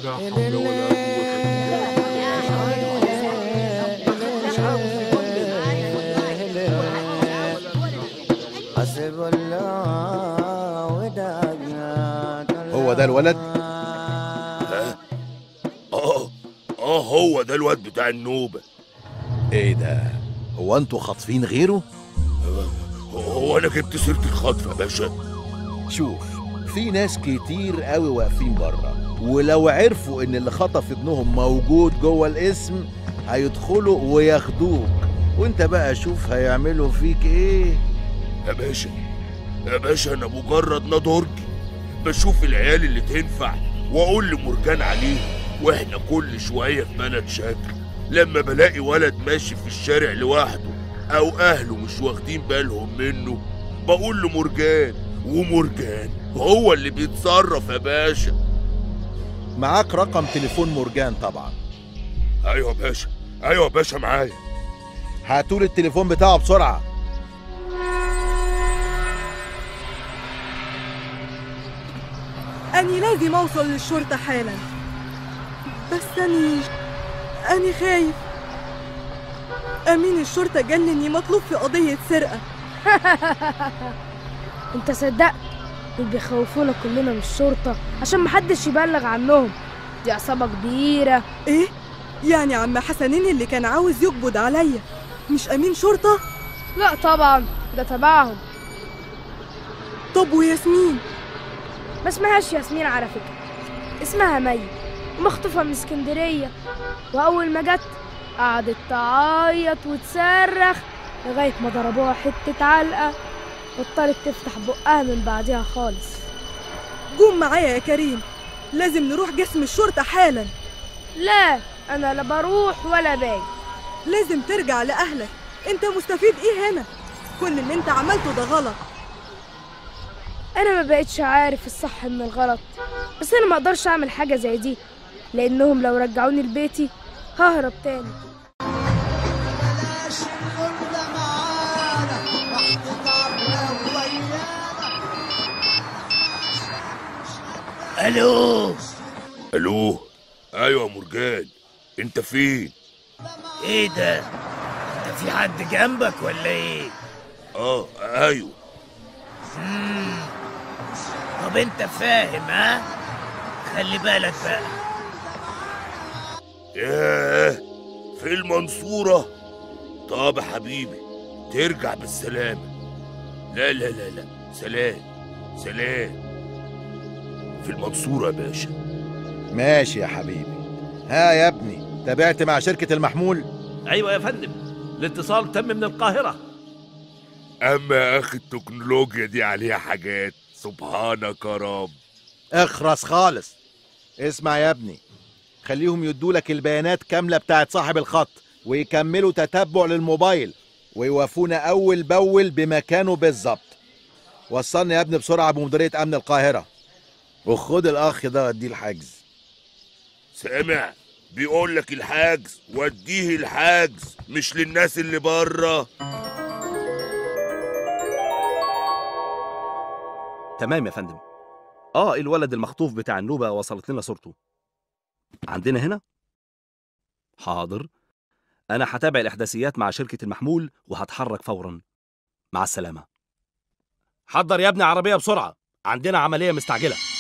لا حول ولا قوة حسب الله وداعيات هو ده الولد اه اه هو ده الواد بتاع النوبة ايه ده هو انتوا خاطفين غيره هو انا جبت سيرة الخطف يا باشا شوف في ناس كتير قوي واقفين بره ولو عرفوا ان اللي خطف ابنهم موجود جوه الاسم هيدخلوا وياخدوك وانت بقى شوف هيعملوا فيك ايه يا باشا يا باشا انا مجرد نضرجي بشوف العيال اللي تنفع واقول لمرجان عليهم واحنا كل شويه في بلد شكل لما بلاقي ولد ماشي في الشارع لوحده او اهله مش واخدين بالهم منه بقول لمرجان ومرجان هو اللي بيتصرف يا باشا معاك رقم تليفون مرجان طبعا ايوه يا باشا ايوه يا باشا معايا هاتولي التليفون بتاعه بسرعه أني لازم أوصل للشرطة حالا بس أني أني خايف أمين الشرطة جنني مطلوب في قضية سرقة انت صدقت دول بيخوفونا كلنا من الشرطة عشان محدش يبلغ عنهم دي عصابة كبيرة إيه؟ يعني عم حسنين اللي كان عاوز يقبض عليا مش أمين شرطة؟ لا طبعا ده تبعهم طب وياسمين؟ ما اسمهاش ياسمين على فكرة اسمها مي مخطوفة من اسكندرية وأول ما جت قعدت تعيط وتصرخ لغاية ما ضربوها حتة علقة بطلت تفتح بقها من بعدها خالص قوم معايا يا كريم لازم نروح جسم الشرطة حالا لا أنا لا بروح ولا باجي لازم ترجع لأهلك أنت مستفيد إيه هنا؟ كل اللي أنت عملته ده غلط أنا ما بقتش عارف الصح من الغلط بس أنا ما أقدرش أعمل حاجة زي دي لأنهم لو رجعوني لبيتي ههرب تاني الو الو ايوه يا مرجان انت فين ايه ده انت في حد جنبك ولا ايه اه ايوه طب انت فاهم ها خلي بالك بقى ياه في المنصورة طب يا حبيبي ترجع بالسلامة لا لا لا لا سلام سلام في المنصورة يا باشا ماشي يا حبيبي ها يا ابني تابعت مع شركة المحمول ايوه يا فندم الاتصال تم من القاهره اما يا اخي التكنولوجيا دي عليها حاجات سبحانك يا رب اخرس خالص اسمع يا ابني خليهم يدولك البيانات كاملة بتاعت صاحب الخط ويكملوا تتبع للموبايل ويوافونا أول بأول بمكانه بالظبط وصلني يا ابني بسرعة بمديرية أمن القاهرة وخد الأخ ده وديه الحجز سامع بيقول لك الحجز وديه الحجز مش للناس اللي بره تمام يا فندم اه الولد المخطوف بتاع النوبه وصلت لنا صورته عندنا هنا حاضر انا هتابع الاحداثيات مع شركه المحمول وهتحرك فورا مع السلامه حضر يا ابني عربيه بسرعه عندنا عمليه مستعجله